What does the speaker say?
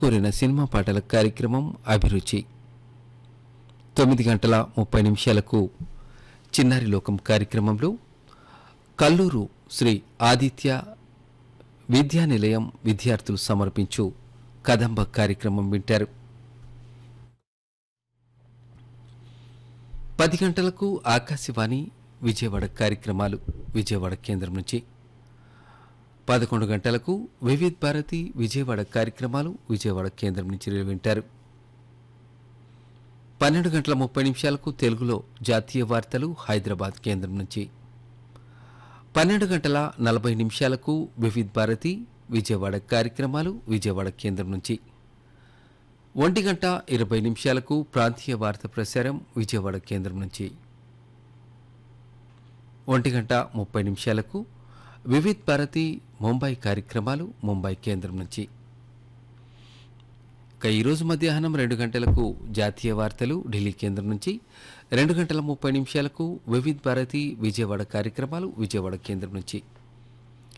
కోరిన సినిమా పాటల కార్యక్రమం అభిరుచి తొమ్మిది గంటల ముప్పై నిమిషాలకు చిన్నారి లోకం కార్యక్రమంలో కల్లూరు శ్రీ ఆదిత్య విద్యా నిలయం విద్యార్థులు సమర్పించు కదంబ కార్యక్రమం వింటారు పది గంటలకు ఆకాశవాణి విజయవాడ కార్యక్రమాలు విజయవాడ కేంద్రం నుంచి పదకొండు గంటలకు వివిధ్ భారతి విజయవాడ కార్యక్రమాలు విజయవాడ కేంద్రం నుంచి వింటారు పన్నెండు గంటల ముప్పై నిమిషాలకు తెలుగులో జాతీయ వార్తలు హైదరాబాద్ కేంద్రం నుంచి పన్నెండు గంటల నలభై నిమిషాలకు వివిధ్ భారతి విజయవాడ కార్యక్రమాలు విజయవాడ కేంద్రం నుంచి ఒంటి గంట ఇరవై నిమిషాలకు ప్రాంతీయ వార్త ప్రసారం విజయవాడ కేంద్రం నుంచి ఒంటి గంట ముప్పై నిమిషాలకు వివిధ్ భారతి ముంబై కార్యక్రమాలు ముంబై కేంద్రం నుంచి ఇక ఈరోజు మధ్యాహ్నం రెండు గంటలకు జాతీయ వార్తలు ఢిల్లీ కేంద్రం నుంచి రెండు గంటల ముప్పై నిమిషాలకు వివిధ్ భారతి విజయవాడ కార్యక్రమాలు విజయవాడ కేంద్రం నుంచి